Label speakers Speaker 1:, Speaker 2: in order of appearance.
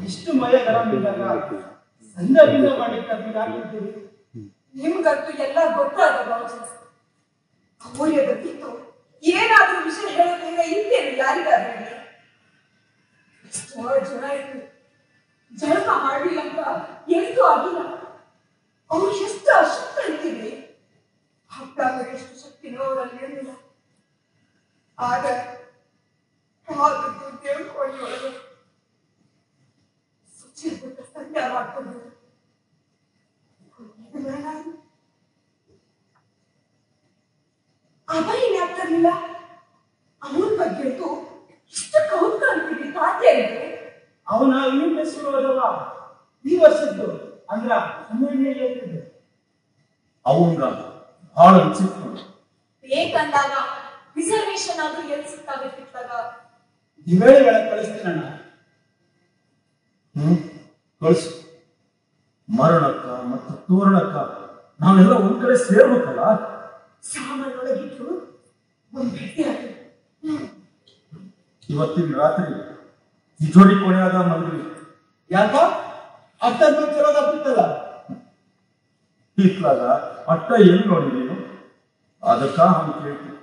Speaker 1: ಇಷ್ಟು ಮಯ ಗರಂ ಇದ್ದಾಗ ಸಂದರ್ಭದಿಂದ ಮಾಡ್ಲಿಕ್ಕೆ ಅದಕ್ಕೆ ಆಗ್ಲಿದ್ದೀರಿ
Speaker 2: ನಿಮ್ಗಂತೂ ಎಲ್ಲ ಗೊತ್ತಾದ ಬಾಜು ಅಮೂಲ್ಯದಕ್ಕಿತ್ತು ಏನಾದ್ರೂ ವಿಷಯ ಹೇಳೋದ್ರಿಂದ ಇಂತೇನು ಯಾರಿಗಾದ್ರೂ ಹೇಳಿ ಎಷ್ಟೋ ಜನ ಇತ್ತು ಜನ್ಮ ಮಾಡಲಿಲ್ಲ ಅಂತ ಎಂತೂ ಆಗಿಲ್ಲ ಅವ್ರು ಎಷ್ಟು ಅಶಕ್ತ ಅಂತೀವಿ ಹತ್ತಾಗ ಎಷ್ಟು ಶಕ್ತಿನೋ ಅವರಲ್ಲಿ ಇರಲಿಲ್ಲ ಆಗ ಆದದ್ದು ದೇವ್ಕೊಳ್ಳಿ ಒಳಗೆ ಸುಚಿರ್ಬಿಟ್ಟ ಸಂಧ್ಯ ಮಾಡ್ಕೊಂಡು ಅವರೇನ್ ಆಗ್ತಿರ್ಲಿಲ್ಲ ಅವನ ಬಗ್ಗೆ ಅಂತೂ ಇಷ್ಟು ಕೌತ್ ಕಾಣ್ತೀವಿ ತಾತೆ ಅಂದ್ರೆ
Speaker 1: ಅವನ ಯುನಿಟ್ ಶುರು ಹೋದವ ಈ ವರ್ಷದ್ದು ಅಂದ್ರ ಹನ್ನೆರಡನೇ ಇರ್ತದೆ
Speaker 3: ಅವಂಗ ಬಹಳ ಅನ್ಸಿತ್ತು
Speaker 4: ಬೇಕಂದಾಗ ರಿಸರ್ವೇಶನ್ ಆದ್ರೂ ಎಲ್ಲಿ ಸಿಗ್ತಾವೆ ಸಿಕ್ತಾಗ
Speaker 1: ದಿವೇಳಿ ಒಳಗೆ ಕಳಿಸ್ತೀನಣ್ಣ
Speaker 3: ಹ್ಮ್ ಕಳಿಸು ಮರಣಕ್ಕ ಮತ್ತು ತೋರಣಕ್ಕ ನಾವೆಲ್ಲ ಒಂದ್ ಕಡೆ ಸೇರ್ಬೇಕಲ್ಲ
Speaker 2: ಸಾಮಾನೊಳಗಿಟ್ಟು ಒಂದ್ ಭೇಟಿ ಆಗಿದೆ
Speaker 3: ಇವತ್ತಿನ ರಾತ್ರಿ ತಿಜೋರಿ ಕೊನೆಯಾದ ಮಲ್ರಿ
Speaker 1: ಯಾಕ ಅಷ್ಟೊಂದು ಚಲೋದಾಗ್ತಿತ್ತಲ್ಲ
Speaker 3: ಇತ್ಲಾಗ ಅಟ್ಟ ಎಲ್ಲಿ ನೋಡಿದೀನು ಅದಕ್ಕ ಹಂಗೆ ಕೇಳ್ತೀನಿ